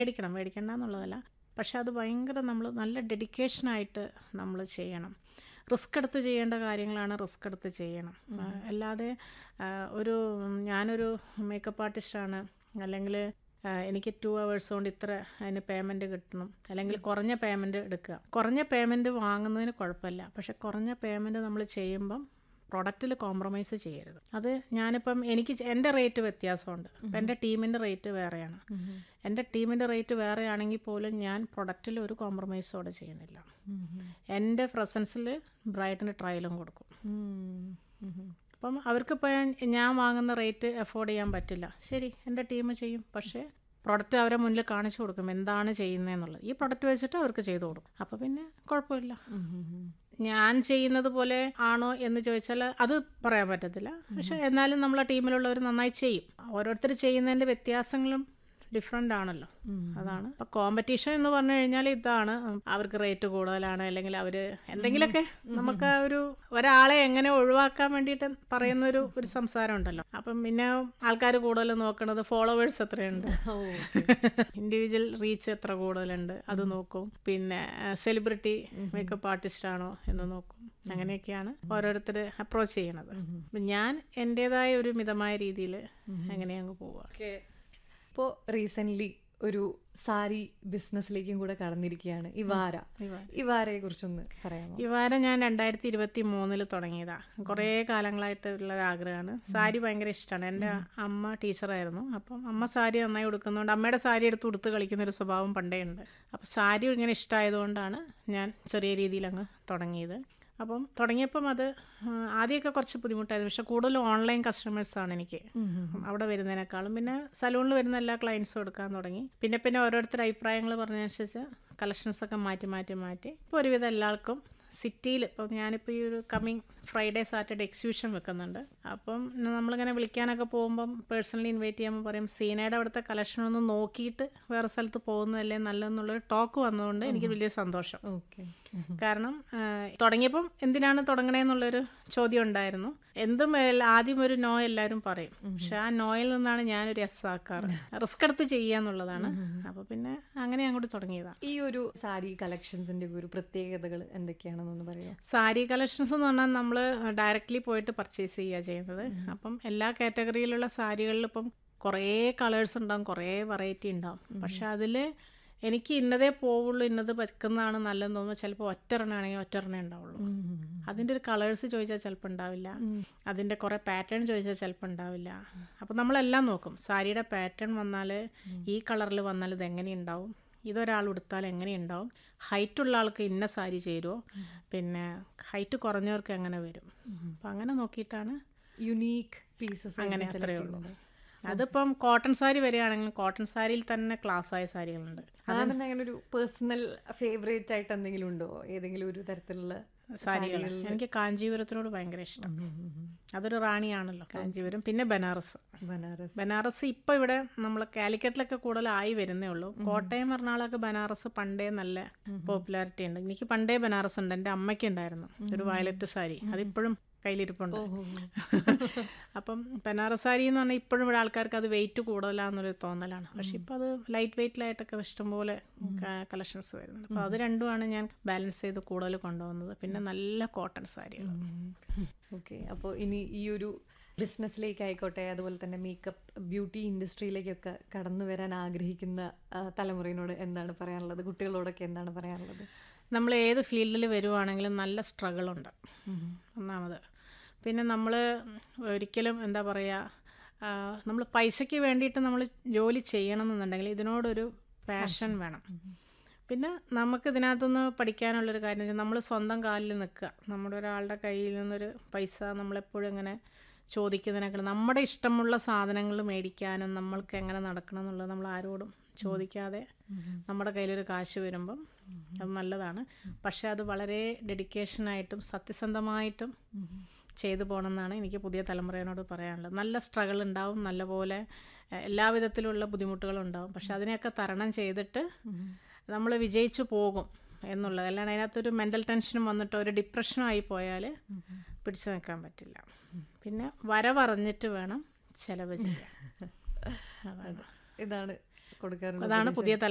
മേടിക്കണം മേടിക്കണ്ട എന്നുള്ളതല്ല പക്ഷെ അത് ഭയങ്കര നമ്മൾ നല്ല ഡെഡിക്കേഷനായിട്ട് നമ്മൾ ചെയ്യണം റിസ്ക് എടുത്ത് ചെയ്യേണ്ട കാര്യങ്ങളാണ് റിസ്ക് എടുത്ത് ചെയ്യണം ആ, അല്ലാതെ ആ, ഒരു ഞാനൊരു മേക്കപ്പ് ആർട്ടിസ്റ്റാണ് അല്ലെങ്കിൽ എനിക്ക് ടു അവേഴ്സ് കൊണ്ട് ഇത്ര അതിന് പേയ്മെൻറ്റ് കിട്ടണം അല്ലെങ്കിൽ കുറഞ്ഞ പേയ്മെൻറ്റ് എടുക്കുക കുറഞ്ഞ പേയ്മെൻറ്റ് വാങ്ങുന്നതിന് കുഴപ്പമില്ല പക്ഷെ കുറഞ്ഞ പേയ്മെൻറ്റ് നമ്മൾ ചെയ്യുമ്പം പ്രൊഡക്റ്റിൽ കോംപ്രമൈസ് ചെയ്യരുത് അത് ഞാനിപ്പം എനിക്ക് ചെ- എൻ്റെ റേറ്റ് വ്യത്യാസമുണ്ട് അപ്പം എൻ്റെ ടീമിൻ്റെ റേറ്റ് വേറെയാണ് എൻ്റെ ടീമിൻ്റെ റേറ്റ് വേറെയാണെങ്കിൽ പോലും ഞാൻ പ്രൊഡക്റ്റിൽ ഒരു കോംപ്രമൈസോടെ ചെയ്യുന്നില്ല എൻ്റെ പ്രസൻസിൽ ബ്രൈഡിന് ട്രയലും കൊടുക്കും അപ്പം അവർക്കിപ്പോൾ ഞാൻ വാങ്ങുന്ന റേറ്റ് അഫോർഡ് ചെയ്യാൻ പറ്റില്ല ശരി എൻ്റെ ടീം ചെയ്യും പക്ഷേ പ്രൊഡക്റ്റ് അവരെ മുന്നിൽ കാണിച്ചു കൊടുക്കും എന്താണ് ചെയ്യുന്നതെന്നുള്ളത് ഈ പ്രൊഡക്റ്റ് വെച്ചിട്ട് അവർക്ക് ചെയ്തു കൊടുക്കും അപ്പോൾ പിന്നെ കുഴപ്പമില്ല ഞാൻ ചെയ്യുന്നത് പോലെ ആണോ എന്ന് ചോദിച്ചാൽ അത് പറയാൻ പറ്റത്തില്ല പക്ഷെ എന്നാലും നമ്മളെ ടീമിലുള്ളവർ നന്നായി ചെയ്യും ഓരോരുത്തർ ചെയ്യുന്നതിൻ്റെ വ്യത്യാസങ്ങളും ഡിഫറെൻ്റ് ആണല്ലോ അതാണ് ഇപ്പം കോമ്പറ്റീഷൻ എന്ന് പറഞ്ഞു കഴിഞ്ഞാൽ ഇതാണ് അവർക്ക് റേറ്റ് കൂടുതലാണ് അല്ലെങ്കിൽ അവർ എന്തെങ്കിലുമൊക്കെ നമുക്ക് ആ ഒരു ഒരാളെ എങ്ങനെ ഒഴിവാക്കാൻ വേണ്ടിയിട്ട് പറയുന്ന ഒരു ഒരു സംസാരം ഉണ്ടല്ലോ അപ്പം പിന്നെ ആൾക്കാർ കൂടുതൽ നോക്കണത് ഫോളോവേഴ്സ് എത്രയുണ്ട് ഇൻഡിവിജ്വൽ റീച്ച് എത്ര കൂടുതലുണ്ട് അത് നോക്കും പിന്നെ സെലിബ്രിറ്റി മേക്കപ്പ് ആർട്ടിസ്റ്റ് ആണോ എന്ന് നോക്കും അങ്ങനെയൊക്കെയാണ് ഓരോരുത്തർ അപ്രോച്ച് ചെയ്യണത് അപ്പം ഞാൻ എൻ്റെതായ ഒരു മിതമായ രീതിയിൽ അങ്ങനെ അങ്ങ് പോവുക ഇപ്പോൾ റീസെന്റ് ഒരു സാരി ബിസിനസ്സിലേക്കും കൂടെ കടന്നിരിക്കുകയാണ് ഇവാര ഇവാരയെ കുറിച്ചൊന്ന് പറയാമോ ഈ വാരം ഞാൻ രണ്ടായിരത്തി ഇരുപത്തി മൂന്നിൽ തുടങ്ങിയതാ കുറേ കാലങ്ങളായിട്ട് ഉള്ള ഒരു ആഗ്രഹമാണ് സാരി ഭയങ്കര ഇഷ്ടമാണ് എൻ്റെ അമ്മ ടീച്ചറായിരുന്നു അപ്പം അമ്മ സാരി നന്നായി ഉടുക്കുന്നതുകൊണ്ട് അമ്മയുടെ സാരി എടുത്ത് ഉടുത്ത് കളിക്കുന്ന ഒരു സ്വഭാവം പണ്ടേ ഉണ്ട് അപ്പം സാരി ഇങ്ങനെ ഇഷ്ടമായതുകൊണ്ടാണ് ഞാൻ ചെറിയ രീതിയിൽ അങ്ങ് തുടങ്ങിയത് അപ്പം തുടങ്ങിയപ്പം അത് ആ, ആദ്യമൊക്കെ കുറച്ച് ബുദ്ധിമുട്ടായിരുന്നു പക്ഷെ കൂടുതലും ഓൺലൈൻ കസ്റ്റമേഴ്സാണ് എനിക്ക് അവിടെ വരുന്നതിനേക്കാളും പിന്നെ സലൂണിൽ വരുന്ന എല്ലാ ക്ലയൻസും എടുക്കാൻ തുടങ്ങി പിന്നെ പിന്നെ ഓരോരുത്തർ അഭിപ്രായങ്ങൾ പറഞ്ഞതനുസരിച്ച് കളക്ഷൻസൊക്കെ മാറ്റി മാറ്റി മാറ്റി ഇപ്പോൾ ഒരുവിധം എല്ലാവർക്കും സിറ്റിയിൽ ഇപ്പം ഞാനിപ്പോൾ ഈ ഒരു കമ്മിങ് ഫ്രൈഡേ സാറ്റർഡേ എക്സിബിഷൻ വെക്കുന്നുണ്ട് അപ്പം നമ്മളിങ്ങനെ വിളിക്കാനൊക്കെ പോകുമ്പം പേഴ്സണലി ഇൻവൈറ്റ് ചെയ്യുമ്പോൾ പറയും സീനയുടെ അവിടുത്തെ കളക്ഷൻ ഒന്ന് നോക്കിയിട്ട് വേറെ സ്ഥലത്ത് പോകുന്നതല്ലേ നല്ലതെന്നുള്ളൊരു ടോക്ക് വന്നതുകൊണ്ട് എനിക്ക് വലിയൊരു സന്തോഷം ഓക്കെ കാരണം ആ, തുടങ്ങിയപ്പം എന്തിനാണ് തുടങ്ങണേന്നുള്ളൊരു ചോദ്യം ഉണ്ടായിരുന്നു എന്തും എൽ- ആദ്യം ഒരു നോ എല്ലാവരും പറയും പക്ഷെ ആ നോയിൽ നിന്നാണ് ഞാനൊരു എസ് ആക്കാറ് റിസ്ക് എടുത്ത് ചെയ്യാന്നുള്ളതാണ് അപ്പോൾ പിന്നെ അങ്ങനെ അങ്ങോട്ട് തുടങ്ങിയതാണ് ഈ ഒരു സാരി കളക്ഷൻസിന്റെ ഒരു പ്രത്യേകതകൾ എന്തൊക്കെയാണെന്നൊന്ന് പറയാമോ സാരി കളക്ഷൻസ് എന്ന് പറഞ്ഞാൽ നമ്മൾ ഡയറക്റ്റ്ലി പോയിട്ട് പർച്ചേസ് ചെയ്യുക ചെയ്യുന്നത് അപ്പം എല്ലാ കാറ്റഗറിയിലുള്ള സാരികളിൽ ഇപ്പം കുറേ കളേഴ്സ് ഉണ്ടാവും കുറേ വെറൈറ്റി ഉണ്ടാവും പക്ഷെ അതിൽ എനിക്ക് ഇന്നതേ പോവുള്ളൂ ഇന്നത് വെക്കുന്നതാണ് നല്ലതെന്ന് തോന്നുന്നു ചിലപ്പോൾ ഒറ്റെണ്ണാണെങ്കിൽ ഒറ്റെണ്ണേ ഉണ്ടാവുള്ളൂ അതിൻ്റെ ഒരു കളേഴ്സ് ചോദിച്ചാൽ ചിലപ്പോൾ ഉണ്ടാവില്ല അതിൻ്റെ കുറേ പാറ്റേൺ ചോദിച്ചാൽ ചിലപ്പോൾ ഉണ്ടാവില്ല അപ്പോൾ നമ്മളെല്ലാം നോക്കും സാരിയുടെ പാറ്റേൺ വന്നാൽ ഈ കളറിൽ വന്നാൽ ഇത് എങ്ങനെ ഉണ്ടാവും ഇതൊരാൾ ഉടുത്താൽ എങ്ങനെയുണ്ടാവും ഹൈറ്റ് ഉള്ള ആൾക്ക് ഇന്ന സാരി ചേരുമോ പിന്നെ ഹൈറ്റ് കുറഞ്ഞവർക്ക് എങ്ങനെ വരും അപ്പം അങ്ങനെ നോക്കിയിട്ടാണ് യുണീക്ക് പീസസ് അങ്ങനെ അത്രയേ ഉള്ളൂ അതിപ്പം കോട്ടൺ സാരി വരികയാണെങ്കിൽ കോട്ടൺ സാരിയിൽ തന്നെ ക്ലാസ് ആയ സാരികളുണ്ട് മാമിന് അങ്ങനെ ഒരു പേഴ്സണൽ ഫേവറേറ്റ് ആയിട്ട് എന്തെങ്കിലും ഉണ്ടോ ഏതെങ്കിലും ഒരു തരത്തിലുള്ള സാരികൾ എനിക്ക് കാഞ്ചീപുരത്തിനോട് ഭയങ്കര ഇഷ്ടം അതൊരു റാണിയാണല്ലോ കാഞ്ചീപുരം പിന്നെ ബനാറസ് ബനാറസ് ബനാറസ് ഇപ്പോൾ ഇവിടെ നമ്മൾ കാലിക്കറ്റിലൊക്കെ കൂടുതലായി വരുന്നേ ഉള്ളൂ കോട്ടയം എറണാകുളമൊക്കെ ബനാറസ് പണ്ടേ നല്ല പോപ്പുലാരിറ്റി ഉണ്ട് എനിക്ക് പണ്ടേ ബനാറസ് ഉണ്ട് എൻ്റെ അമ്മയ്ക്ക് ഉണ്ടായിരുന്നു ഒരു വയലറ്റ് സാരി അതിപ്പോഴും കയ്യിലിരിപ്പുണ്ട് അപ്പം ബനാറസ് സാരി എന്ന് പറഞ്ഞാൽ ഇപ്പോഴും ഇവിടെ ആൾക്കാർക്ക് അത് വെയിറ്റ് കൂടുതലാന്നൊരു തോന്നലാണ് പക്ഷെ ഇപ്പോൾ അത് ലൈറ്റ് വെയിറ്റിലായിട്ടൊക്കെ ഇഷ്ടംപോലെ കളക്ഷൻസ് വരുന്നുണ്ട് അപ്പോൾ അത് രണ്ടുമാണ് ഞാൻ ബാലൻസ് ചെയ്ത് കൂടുതൽ കൊണ്ടുപോകുന്നത് പിന്നെ നല്ല കോട്ടൺ സാരികൾ ഓക്കെ അപ്പോൾ ഇനി ഈ ഒരു ബിസിനസ്സിലേക്ക് ആയിക്കോട്ടെ അതുപോലെ തന്നെ മേക്കപ്പ് ബ്യൂട്ടി ഇൻഡസ്ട്രിയിലേക്കൊക്കെ കടന്നു വരാൻ ആഗ്രഹിക്കുന്ന ആ, തലമുറയിനോട് എന്താണ് പറയാനുള്ളത് കുട്ടികളോടൊക്കെ എന്താണ് പറയാനുള്ളത് നമ്മൾ ഏത് ഫീൽഡിൽ വരുവാണെങ്കിലും നല്ല സ്ട്രഗിളുണ്ട് ഒന്നാമത് പിന്നെ നമ്മൾ ഒരിക്കലും എന്താ പറയുക നമ്മൾ പൈസയ്ക്ക് വേണ്ടിയിട്ട് നമ്മൾ ജോലി ചെയ്യണമെന്നുണ്ടെങ്കിൽ ഇതിനോടൊരു പാഷൻ വേണം പിന്നെ നമുക്ക് ഇതിനകത്തുനിന്ന് പഠിക്കാനുള്ളൊരു കാര്യം വെച്ചാൽ നമ്മൾ സ്വന്തം കാലിൽ നിൽക്കുക നമ്മുടെ ഒരാളുടെ കയ്യിൽ നിന്നൊരു പൈസ നമ്മളെപ്പോഴും ഇങ്ങനെ ചോദിക്കുന്നതിനേക്കാൾ നമ്മുടെ ഇഷ്ടമുള്ള സാധനങ്ങൾ മേടിക്കാനും നമ്മൾക്ക് എങ്ങനെ നടക്കണം എന്നുള്ളത് നമ്മൾ ആരോടും ചോദിക്കാതെ നമ്മുടെ കയ്യിലൊരു കാശ് വരുമ്പം അത് നല്ലതാണ് പക്ഷെ അത് വളരെ ഡെഡിക്കേഷനായിട്ടും സത്യസന്ധമായിട്ടും ചെയ്തു പോകണമെന്നാണ് എനിക്ക് പുതിയ തലമുറയോട് പറയാനുള്ളത് നല്ല സ്ട്രഗിൾ ഉണ്ടാവും നല്ലപോലെ എഹ്, എല്ലാവിധത്തിലുള്ള ബുദ്ധിമുട്ടുകളും ഉണ്ടാവും പക്ഷെ അതിനെയൊക്കെ തരണം ചെയ്തിട്ട് നമ്മൾ വിജയിച്ചു പോകും എന്നുള്ളത് അല്ലാണ്ട് അതിനകത്തൊരു മെൻ്റൽ ടെൻഷനും വന്നിട്ട് ഒരു ഡിപ്രഷനും ആയി പോയാൽ പിടിച്ചു നിൽക്കാൻ പറ്റില്ല പിന്നെ വരവറിഞ്ഞിട്ട് വേണം ചിലവ് ചെയ്യാൻ അതാണ് ഇതാണ് കൊടുക്കാറുള്ളത് അതാണ് പുതിയ